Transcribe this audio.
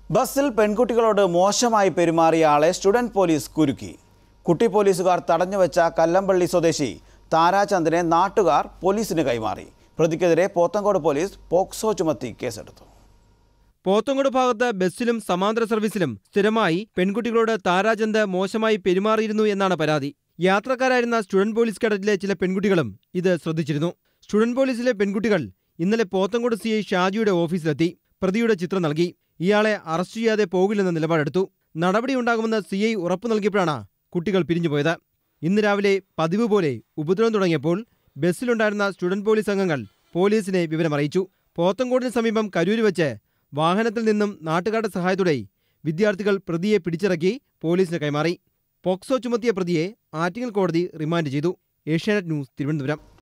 ബസ്സിൽ പെൺകുട്ടികളോട് മോശമായി പെരുമാറിയ ആളെ സ്റ്റുഡന്റ് പോലീസ് കുരുക്കി കുട്ടി പോലീസുകാർ തടഞ്ഞുവെച്ച കല്ലമ്പള്ളി സ്വദേശി താരാചന്ദിനെ നാട്ടുകാർ പോലീസിന് കൈമാറി പ്രതിക്കെതിരെ പോത്തങ്കോട് പോലീസ് പോക്സോ ചുമത്തി കേസെടുത്തു പോത്തങ്കോട് ഭാഗത്ത് ബസ്സിലും സമാന്തര സർവീസിലും സ്ഥിരമായി പെൺകുട്ടികളോട് താരാചന്ദ് മോശമായി പെരുമാറിയിരുന്നു എന്നാണ് പരാതി യാത്രക്കാരായിരുന്ന സ്റ്റുഡന്റ് പോലീസ് കേഡറ്റിലെ ചില പെൺകുട്ടികളും ഇത് ശ്രദ്ധിച്ചിരുന്നു സ്റ്റുഡന്റ് പോലീസിലെ പെൺകുട്ടികൾ ഇന്നലെ പോത്തങ്കോട് സി ഐ ഷാജിയുടെ ഓഫീസിലെത്തി പ്രതിയുടെ ചിത്രം നൽകി ഇയാളെ അറസ്റ്റ് ചെയ്യാതെ പോകില്ലെന്ന നിലപാടെടുത്തു നടപടിയുണ്ടാകുമെന്ന് സി ഐ ഉറപ്പു നൽകിയപ്പോഴാണ് കുട്ടികൾ പിരിഞ്ഞുപോയത് ഇന്ന് രാവിലെ പതിവ് പോലെ ഉപദ്രവം തുടങ്ങിയപ്പോൾ ബസ്സിലുണ്ടായിരുന്ന സ്റ്റുഡന്റ് പോലീസ് അംഗങ്ങൾ പോലീസിനെ വിവരമറിയിച്ചു പോത്തങ്കോടിന് സമീപം കരൂര് വെച്ച് വാഹനത്തിൽ നിന്നും നാട്ടുകാരുടെ സഹായത്തോടെ വിദ്യാർത്ഥികൾ പ്രതിയെ പിടിച്ചിറക്കി പോലീസിന് കൈമാറി പോക്സോ ചുമത്തിയ പ്രതിയെ ആറ്റിങ്ങൽ കോടതി റിമാൻഡ് ചെയ്തു ഏഷ്യാനെറ്റ് ന്യൂസ് തിരുവനന്തപുരം